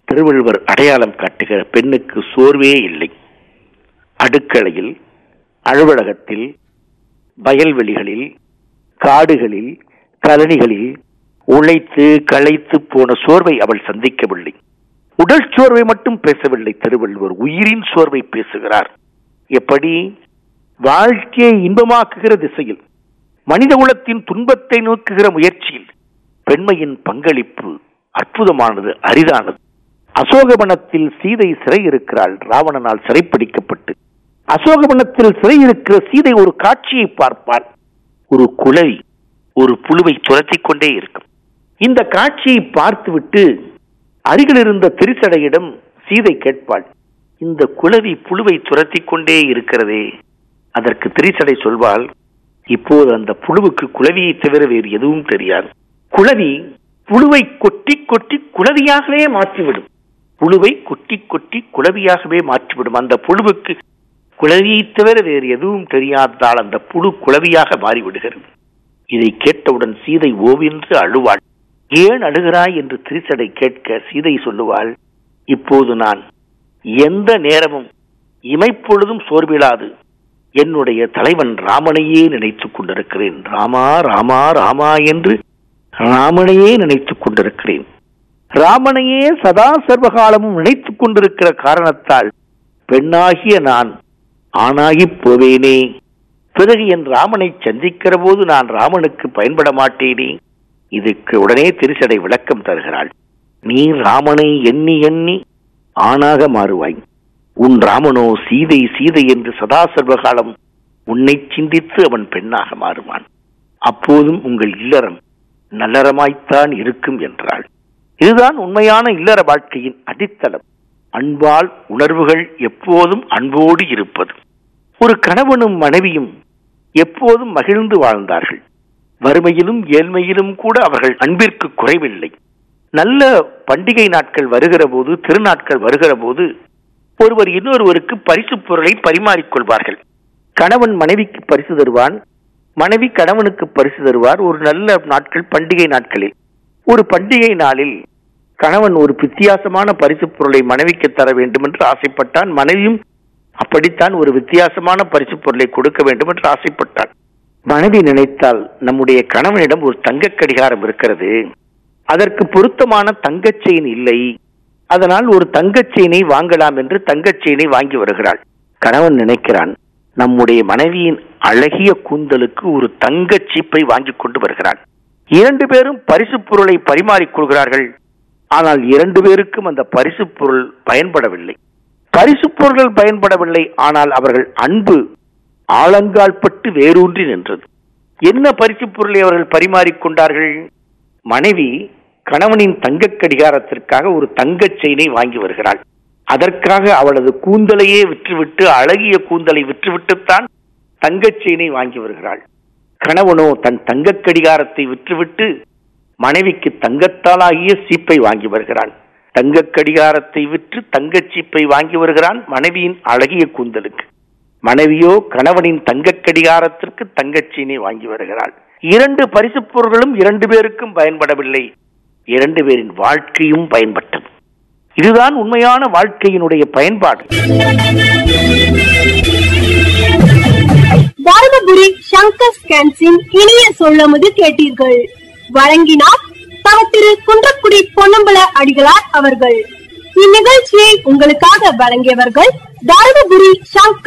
திருவள்ளுவர் அடையாளம் காட்டுகிற பெண்ணுக்கு சோர்வே இல்லை அடுக்களையில் அலுவலகத்தில் வயல்வெளிகளில் காடுகளில் கலனிகளில் உழைத்து களைத்து போன சோர்வை அவள் சந்திக்கவில்லை உடல் சோர்வை மட்டும் பேசவில்லை திருவள்ளுவர் உயிரின் சோர்வை பேசுகிறார் எப்படி வாழ்க்கையை இன்பமாக்குகிற திசையில் மனித குலத்தின் துன்பத்தை நோக்குகிற முயற்சியில் பெண்மையின் பங்களிப்பு அற்புதமானது அரிதானது அசோகவனத்தில் சீதை சிறை இருக்கிறாள் ராவணனால் சிறைப்பிடிக்கப்பட்டு அசோகவனத்தில் சிறை இருக்கிற சீதை ஒரு காட்சியை பார்ப்பாள் ஒரு குளவி ஒரு புழுவை துரத்திக் கொண்டே இருக்கும் இந்த காட்சியை பார்த்துவிட்டு அருகில் இருந்த திருச்சடையிடம் சீதை கேட்பாள் இந்த குளவி புழுவை துரத்திக் கொண்டே இருக்கிறதே அதற்கு திரிசடை சொல்வாள் இப்போது அந்த புழுவுக்கு குளவியை தவிர வேறு எதுவும் தெரியாது குளவி புழுவை கொட்டி கொட்டி குளவியாகவே மாற்றிவிடும் புழுவை கொட்டி கொட்டி குளவியாகவே மாற்றிவிடும் அந்த புழுவுக்கு குளவியை தவிர வேறு எதுவும் தெரியாததால் அந்த புழு குளவியாக மாறிவிடுகிறது இதை கேட்டவுடன் சீதை ஓவென்று அழுவாள் ஏன் அழுகிறாய் என்று திரிசடை கேட்க சீதை சொல்லுவாள் இப்போது நான் எந்த நேரமும் இமைப்பொழுதும் சோர்விலாது என்னுடைய தலைவன் ராமனையே நினைத்துக் கொண்டிருக்கிறேன் ராமா ராமா ராமா என்று ராமனையே நினைத்துக் கொண்டிருக்கிறேன் ராமனையே சதா சர்வகாலமும் நினைத்துக் கொண்டிருக்கிற காரணத்தால் பெண்ணாகிய நான் ஆணாகிப் போவேனே பிறகு என் ராமனை சந்திக்கிற போது நான் ராமனுக்கு பயன்பட மாட்டேனே இதுக்கு உடனே திருச்சடை விளக்கம் தருகிறாள் நீ ராமனை எண்ணி எண்ணி ஆணாக மாறுவாய் உன் ராமனோ சீதை சீதை என்று சதா சர்வகாலம் உன்னை சிந்தித்து அவன் பெண்ணாக மாறுவான் அப்போதும் உங்கள் இல்லறம் நல்லறமாய்த்தான் இருக்கும் என்றாள் இதுதான் உண்மையான இல்லற வாழ்க்கையின் அடித்தளம் அன்பால் உணர்வுகள் எப்போதும் அன்போடு இருப்பது ஒரு கணவனும் மனைவியும் எப்போதும் மகிழ்ந்து வாழ்ந்தார்கள் வறுமையிலும் ஏழ்மையிலும் கூட அவர்கள் அன்பிற்கு குறைவில்லை நல்ல பண்டிகை நாட்கள் வருகிற போது திருநாட்கள் வருகிற போது ஒருவர் இன்னொருவருக்கு பரிசு பொருளை பரிமாறிக்கொள்வார்கள் கணவன் மனைவிக்கு பரிசு தருவான் மனைவி கணவனுக்கு பரிசு தருவார் ஒரு நல்ல நாட்கள் பண்டிகை நாட்களில் ஒரு பண்டிகை நாளில் கணவன் ஒரு வித்தியாசமான பரிசு பொருளை மனைவிக்கு தர வேண்டும் என்று ஆசைப்பட்டான் மனைவியும் அப்படித்தான் ஒரு வித்தியாசமான பரிசு பொருளை கொடுக்க வேண்டும் என்று ஆசைப்பட்டான் மனைவி நினைத்தால் நம்முடைய கணவனிடம் ஒரு தங்க கடிகாரம் இருக்கிறது அதற்கு பொருத்தமான தங்கச் செயின் இல்லை அதனால் ஒரு தங்கச் செயினை வாங்கலாம் என்று தங்கச் செயினை வாங்கி வருகிறாள் கணவன் நினைக்கிறான் நம்முடைய மனைவியின் அழகிய கூந்தலுக்கு ஒரு தங்கச் சீப்பை வாங்கி கொண்டு வருகிறான் இரண்டு பேரும் பரிசு பொருளை பரிமாறிக்கொள்கிறார்கள் ஆனால் இரண்டு பேருக்கும் அந்த பரிசு பொருள் பயன்படவில்லை பரிசு பொருள்கள் பயன்படவில்லை ஆனால் அவர்கள் அன்பு ஆழங்கால் பட்டு வேரூன்றி நின்றது என்ன பரிசு பொருளை அவர்கள் பரிமாறிக்கொண்டார்கள் மனைவி கணவனின் தங்கக் கடிகாரத்திற்காக ஒரு தங்கச் செயினை வாங்கி வருகிறாள் அதற்காக அவளது கூந்தலையே விற்றுவிட்டு அழகிய கூந்தலை விற்றுவிட்டுத்தான் தங்கச் செயினை வாங்கி வருகிறாள் கணவனோ தன் தங்கக் கடிகாரத்தை விற்றுவிட்டு மனைவிக்கு தங்கத்தாலாகிய சீப்பை வாங்கி வருகிறான் தங்கக் கடிகாரத்தை விற்று தங்கச் சீப்பை வாங்கி வருகிறான் மனைவியின் அழகிய கூந்தலுக்கு மனைவியோ கணவனின் தங்கக் கடிகாரத்திற்கு தங்கச் சீனை வாங்கி வருகிறாள் இரண்டு பரிசுப் பொருள்களும் இரண்டு பேருக்கும் பயன்படவில்லை இரண்டு பேரின் வாழ்க்கையும் பயன்பட்டது இதுதான் உண்மையான வாழ்க்கையினுடைய பயன்பாடு தருமபுரி சங்கர் ஸ்கேன்ஸின் இனிய சொல்லமுது கேட்டீர்கள் வழங்கினார் தவ திரு குன்றக்குடி பொன்னம்பல அடிகளார் அவர்கள் இந்நிகழ்ச்சியை உங்களுக்காக வழங்கியவர்கள் தருமபுரி சங்கர்